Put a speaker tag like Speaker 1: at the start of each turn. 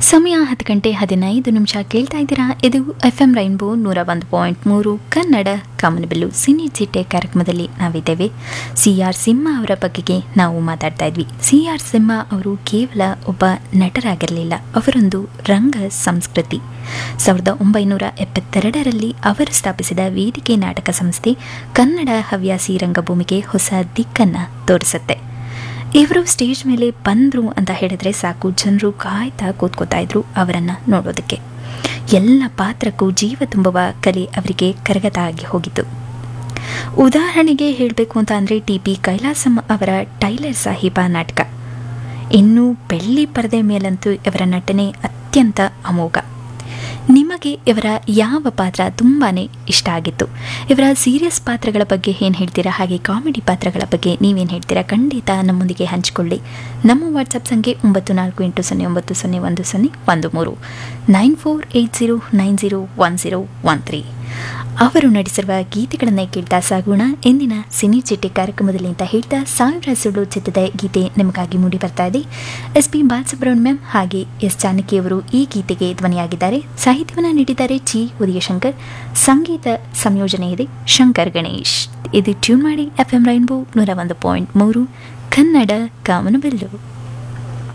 Speaker 1: ಸಮಯ ಹತ್ತು ಗಂಟೆ ಹದಿನೈದು ನಿಮಿಷ ಕೇಳ್ತಾ ಇದ್ದೀರಾ ಇದು ಎಫ್ ಎಂ ರೈನ್ಬೋ ನೂರ ಒಂದು ಪಾಯಿಂಟ್ ಮೂರು ಕನ್ನಡ ಕಾಮನಬಿಲ್ಲು ಸಿನಿ ಚಿಟ್ಟೆ ಕಾರ್ಯಕ್ರಮದಲ್ಲಿ ನಾವಿದ್ದೇವೆ ಸಿ ಆರ್ ಸಿಂಹ ಅವರ ಬಗೆಗೆ ನಾವು ಮಾತಾಡ್ತಾ ಇದ್ವಿ ಸಿ ಆರ್ ಸಿಂಹ ಅವರು ಕೇವಲ ಒಬ್ಬ ನಟರಾಗಿರಲಿಲ್ಲ ಅವರೊಂದು ರಂಗ ಸಂಸ್ಕೃತಿ ಸಾವಿರದ ಒಂಬೈನೂರ ಎಪ್ಪತ್ತೆರಡರಲ್ಲಿ ಅವರು ಸ್ಥಾಪಿಸಿದ ವೇದಿಕೆ ನಾಟಕ ಸಂಸ್ಥೆ ಕನ್ನಡ ಹವ್ಯಾಸಿ ರಂಗಭೂಮಿಗೆ ಹೊಸ ದಿಕ್ಕನ್ನು ತೋರಿಸುತ್ತೆ ಇವರು ಸ್ಟೇಜ್ ಮೇಲೆ ಬಂದರು ಅಂತ ಹೇಳಿದ್ರೆ ಸಾಕು ಜನರು ಕಾಯ್ತಾ ಕೂತ್ಕೋತಾ ಇದ್ರು ಅವರನ್ನು ನೋಡೋದಕ್ಕೆ ಎಲ್ಲ ಪಾತ್ರಕ್ಕೂ ಜೀವ ತುಂಬುವ ಕಲೆ ಅವರಿಗೆ ಕರಗತ ಆಗಿ ಹೋಗಿತ್ತು ಉದಾಹರಣೆಗೆ ಹೇಳಬೇಕು ಅಂತ ಅಂದರೆ ಟಿ ಪಿ ಕೈಲಾಸಂ ಅವರ ಟೈಲರ್ ಸಾಹಿಬ ನಾಟಕ ಇನ್ನು ಬೆಳ್ಳಿ ಪರದೆ ಮೇಲಂತೂ ಇವರ ನಟನೆ ಅತ್ಯಂತ ಅಮೋಘ ನಿಮಗೆ ಇವರ ಯಾವ ಪಾತ್ರ ತುಂಬಾ ಇಷ್ಟ ಆಗಿತ್ತು ಇವರ ಸೀರಿಯಸ್ ಪಾತ್ರಗಳ ಬಗ್ಗೆ ಏನು ಹೇಳ್ತೀರಾ ಹಾಗೆ ಕಾಮಿಡಿ ಪಾತ್ರಗಳ ಬಗ್ಗೆ ನೀವೇನು ಹೇಳ್ತೀರಾ ಖಂಡಿತ ನಮ್ಮೊಂದಿಗೆ ಹಂಚಿಕೊಳ್ಳಿ ನಮ್ಮ ವಾಟ್ಸಪ್ ಸಂಖ್ಯೆ ಒಂಬತ್ತು ನಾಲ್ಕು ಎಂಟು ಸೊನ್ನೆ ಒಂಬತ್ತು ಸೊನ್ನೆ ಒಂದು ಸೊನ್ನೆ ಒಂದು ಮೂರು nine four eight zero nine zero one zero one three ಅವರು ನಡೆಸಿರುವ ಗೀತೆಗಳನ್ನೇ ಕೇಳ್ತಾ ಸಾಗೋಣ ಎಂದಿನ ಸಿನಿ ಚಿಟ್ಟೆ ಕಾರ್ಯಕ್ರಮದಲ್ಲಿ ಅಂತ ಹೇಳ್ತಾ ಸಾವಿರ ಸುಳ್ಳು ಚಿತ್ರದ ಗೀತೆ ನಿಮಗಾಗಿ ಮೂಡಿ ಬರ್ತಾ ಇದೆ ಎಸ್ ಪಿ ಬಾಲಸುಬ್ರಹ್ಮಣ್ಯಂ ಹಾಗೆ ಎಸ್ ಜಾನಕಿ ಅವರು ಈ ಗೀತೆಗೆ ಧ್ವನಿಯಾಗಿದ್ದಾರೆ ಸಾಹಿತ್ಯವನ್ನು ನೀಡಿದ್ದಾರೆ ಜಿ ಉದಯಶಂಕರ್ ಸಂಗೀತ ಸಂಯೋಜನೆ ಇದೆ ಶಂಕರ್ ಗಣೇಶ್ ಇದು ಟ್ಯೂನ್ ಮಾಡಿ ಎಫ್ ಎಂ ರೈನ್ಬೋ ನೂರ ಒಂದು ಪಾಯಿಂಟ್ ಮೂರು ಕನ್ನಡ ಕಾಮನಬಿಲ್ಲು